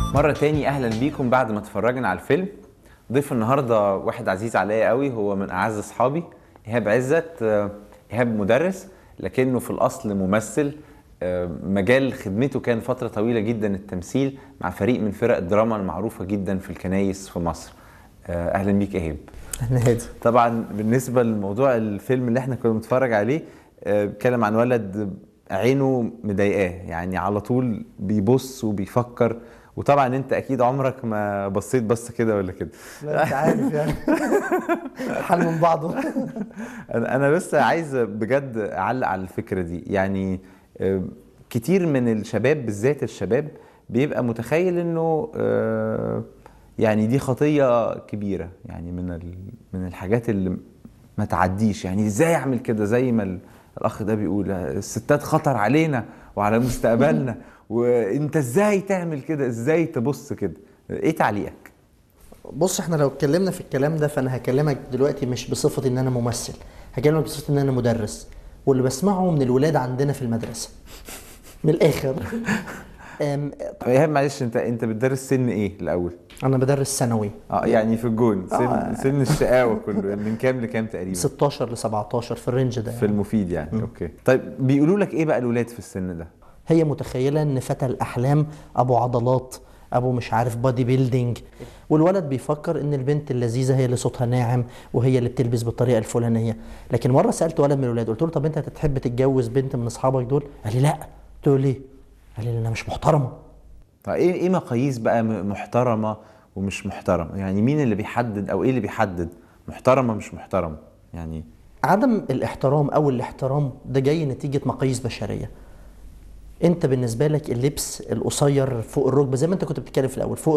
مرة تاني أهلا بيكم بعد ما اتفرجنا على الفيلم ضيف النهاردة واحد عزيز عليا قوي هو من أعز أصحابي إيهاب عزت آه، إيهاب مدرس لكنه في الأصل ممثل آه، مجال خدمته كان فترة طويلة جدا التمثيل مع فريق من فرق الدراما المعروفة جدا في الكنايس في مصر آه، أهلا بيك إيهاب انا هادي طبعا بالنسبه لموضوع الفيلم اللي احنا كنا بنتفرج عليه آه، بيتكلم عن ولد عينه مضايقاه يعني على طول بيبص وبيفكر وطبعا انت اكيد عمرك ما بصيت بص كده ولا كده لا انت عارف يعني حل من بعضه انا أنا بس عايز بجد اعلق على الفكره دي يعني آه، كتير من الشباب بالذات الشباب بيبقى متخيل انه آه، يعني دي خطيه كبيره يعني من ال- من الحاجات اللي ما تعديش يعني ازاي اعمل كده زي ما ال- الاخ ده بيقول الستات خطر علينا وعلى مستقبلنا وانت ازاي تعمل كده ازاي تبص كده ايه تعليقك بص احنا لو اتكلمنا في الكلام ده فانا هكلمك دلوقتي مش بصفتي ان انا ممثل هكلمك بصفتي ان انا مدرس واللي بسمعه من الولاد عندنا في المدرسه من الاخر أم، ايهاب معلش انت انت بتدرس سن ايه الاول انا بدرس ثانوي اه يعني في الجون سن آه. سن الشقاوه كله من كام لكام تقريبا 16 ل 17 في الرينج ده في يعني. المفيد يعني اوكي طيب بيقولوا لك ايه بقى الولاد في السن ده هي متخيله ان فتى الاحلام ابو عضلات ابو مش عارف بادي بيلدينج والولد بيفكر ان البنت اللذيذه هي اللي صوتها ناعم وهي اللي بتلبس بالطريقه الفلانيه لكن مره سالت ولد من الولاد قلت له طب انت هتحب تتجوز بنت من اصحابك دول قال لي لا قلت له ليه قال لي لانها مش محترمه طيب ايه ايه مقاييس بقى م- محترمه ومش محترمه يعني مين اللي بيحدد او ايه اللي بيحدد محترمه مش محترمه يعني عدم الاحترام او الاحترام ده جاي نتيجه مقاييس بشريه انت بالنسبه لك اللبس القصير فوق الركبه زي ما انت كنت بتتكلم في الاول فوق